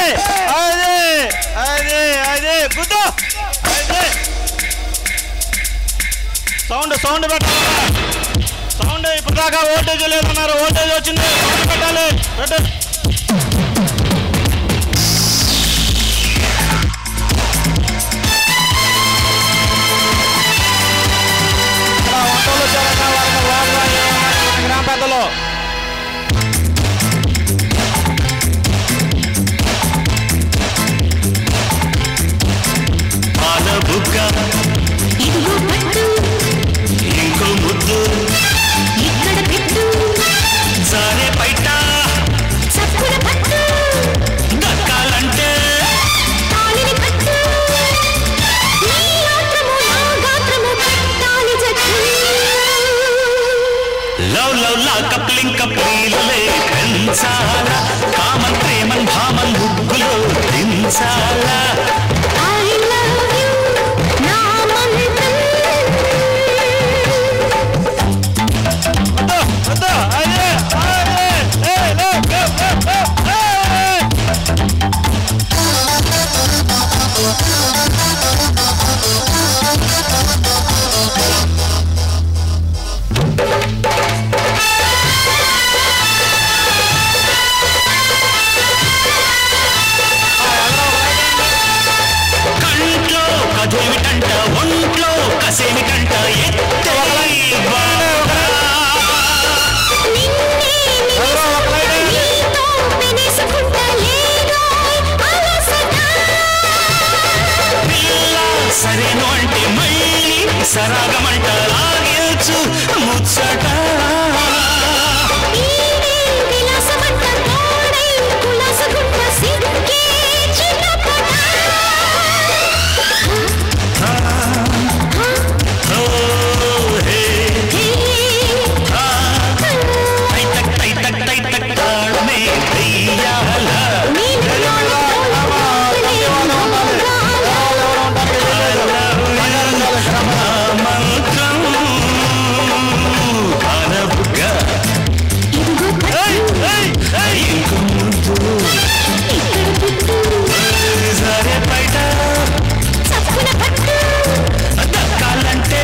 అదే అదే అదే గుద్దు అదే సౌండ్ సౌండ్ పెట్టాలా సౌండ్ ఇప్పుడు దాకా ఓల్టేజ్ లేదన్నారు ఓల్టేజ్ వచ్చింది సౌండ్ పెట్టాలి పెట్టు ఇక్కడ వంటలు వచ్చారట వాళ్ళకి లోపల ఏమన్నారు గ్రామ పెద్దలు పాల బుగ్గ ఇదిగో పట్టు ఇంకో ముద్దు ఇక్కడ పెట్టు జారే బయట చప్పున పట్టు దక్కాలంటే తాళిని కట్టు నీ గాత్రము నా గాత్రము పెట్టాలి జట్టు లవ్ లవ్ లా కప్లింగ్ కప్లీలే పెంచాలా కామన్ ప్రేమన్ భామన్ ముగ్గులో దించాలా ఐ లవ్ యు నా మంత్రం వద్దు వద్దు అదే అదే ఏయ్, లే, లే, లే, లే, ఏయ్. కంట్లో కథేమిటంట ఒంట్లో కసేమిటంట ఎత్తే నిన్నే ఎవరో ఒక లైట్ నీతో పెనేసుకుంటా లేదో అలసట పిల్ల సరేను అంటే మళ్ళీ సరాగమంట లాగేచ్చు ముచ్చట ఈడే విలాసమంట తోడై కులాసగుంట సిగ్గే చిన్నపట ఓ హే హే ఆ టై టక్ టై టక్ టై టక్ తాళమే వెయ్యాల మంత్రం కనబుగా ఇంకో ముందు సరే బయట దక్కాలంటే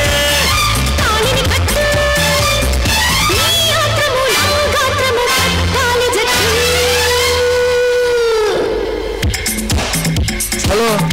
హలో